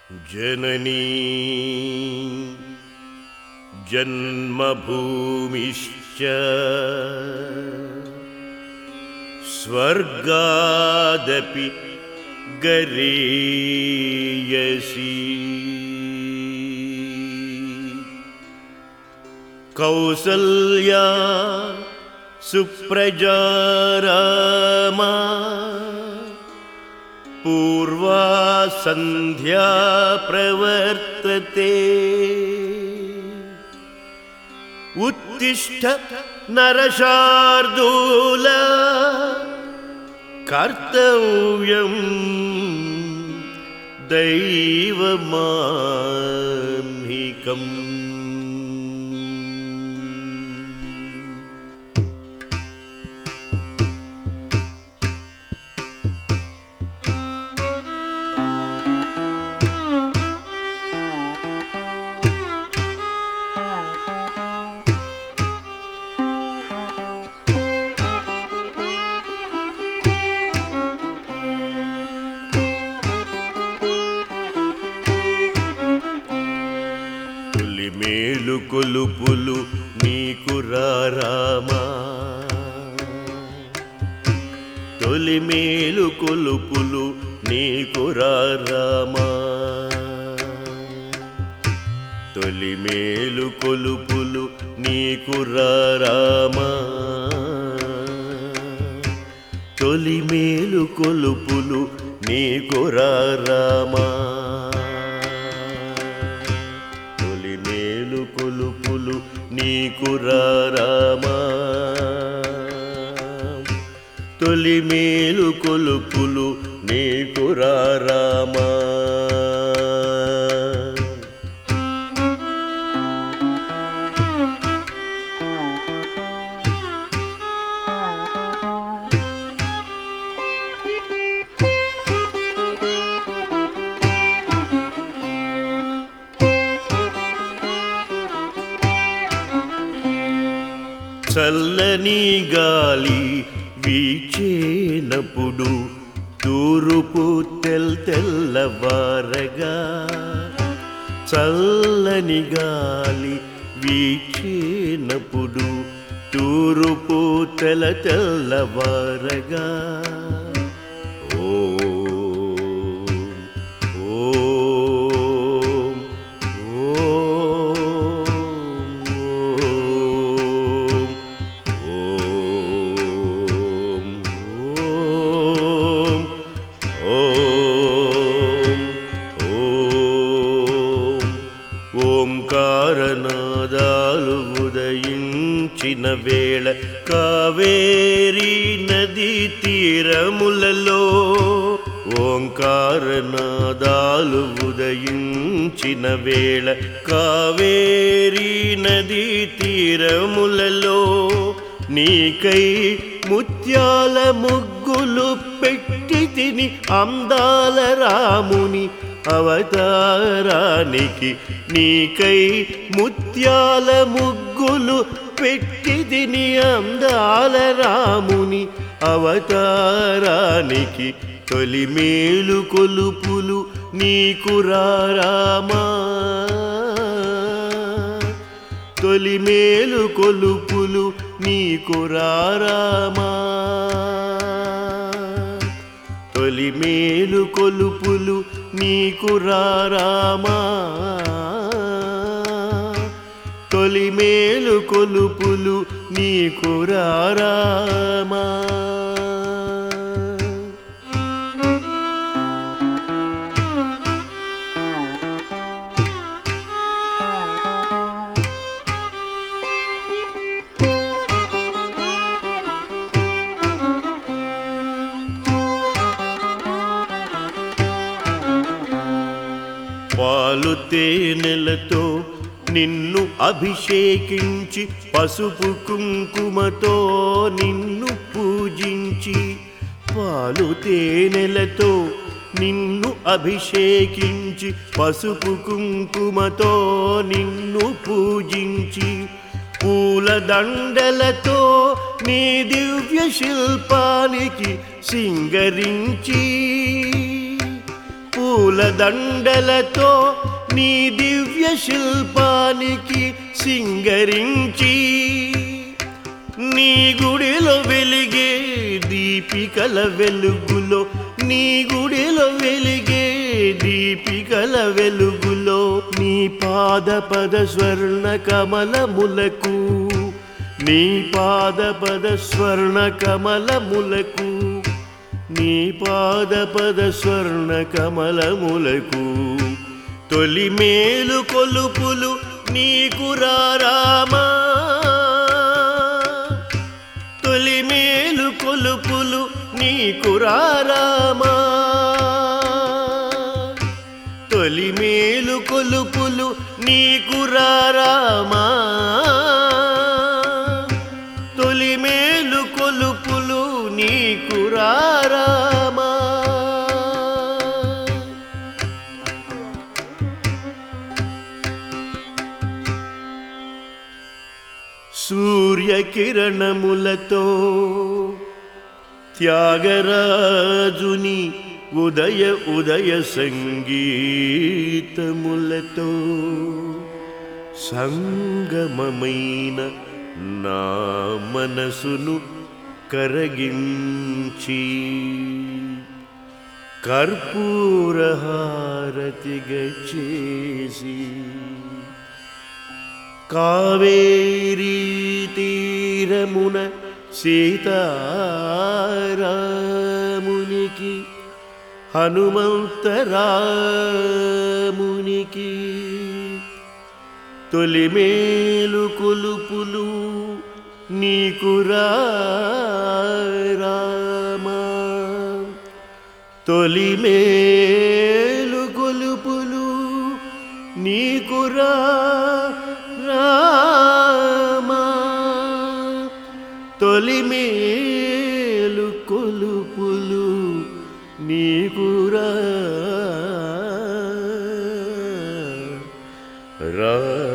जननी जन्मभूमिश्च स्वर्गादपि गरीयसी कौसल्या सुप्रजा रामा पूर्वा सन्ध्या प्रवर्तते उत्तिष्ठ नरशार्दूल कर्तव्यम् दैवमाह्निकम् తొలి మేలు కొలుపులు నీకు రామా తొలి మేలు కొలుపులు నీకు రామా తొలి మేలు కొలుపులు నీకు రామా తొలి మేలు కొలుపులు నీకు రామా తొలి మేలు కొలుపులు నీకు రామా తొలి మేలు కొలుపులు నీకు రామా చల్లని గాలి వీచేనప్పుడు తూరుపు తెల్ తెల్లవారగా చల్లని గాలి వీచేనప్పుడు తూరుపు తెల తెల్లవారగా ఓం ఓం ఓం ఓం ఓం ఓం ఓంకారనాదాలు ఉదయించిన వేళ కావేరీ నది తీరములలో ఓంకారనాదాలు ఉదయించిన వేళ కావేరీ నది తీరములలో నీకై ముత్యాల ముగ్గులు పెట్టి తిని అందాల రాముని అవతారానికి నీకై ముత్యాల ముగ్గులు పెట్టి తిని అందాల రాముని అవతారానికి తొలి మేలు కొలుపులు నీకు రామా తొలి మేలు కొలుపులు నీకు రామా తొలి మేలు కొలుపులు నీకు రామా తొలి మేలు కొలుపులు నీకు రామా పాలు తేనెలతో నిన్ను అభిషేకించి పసుపు కుంకుమతో నిన్ను పూజించి పాలు తేనెలతో నిన్ను అభిషేకించి పసుపు కుంకుమతో నిన్ను పూజించి పూల దండలతో నీ దివ్య శిల్పానికి సింగరించి పూలదండలతో నీ దివ్య శిల్పానికి సింగరించి నీ గుడిలో వెలిగే దీపికల వెలుగులో నీ గుడిలో వెలిగే దీపికల వెలుగులో నీ పాద పద స్వర్ణ కమలములకు నీ పాద పద స్వర్ణ కమలములకు నీ పాద పద స్వర్ణ కమలములకు తొలి మేలు కొలుపులు నీకు రామా తొలి మేలు కొలుపులు నీకు రామా తొలి మేలు కొలుపులు నీకు రామా తొలి మేలు కొలుపులు నీకు రామా సూర్యకిరణములతో త్యాగరాజుని ఉదయ ఉదయ సంగీతములతో సంగమమైన నా మనసును కరగించి కర్పూరహారతిగా చేసి కావేరీ తీరమున సీతారామునికి హనుమంతరామునికి తొలి మేలు కొలుపులు నీకు రామా తొలి మేలు కొలుపులు నీకు రామా తొలి మేలు కొలుపులు నీకు రా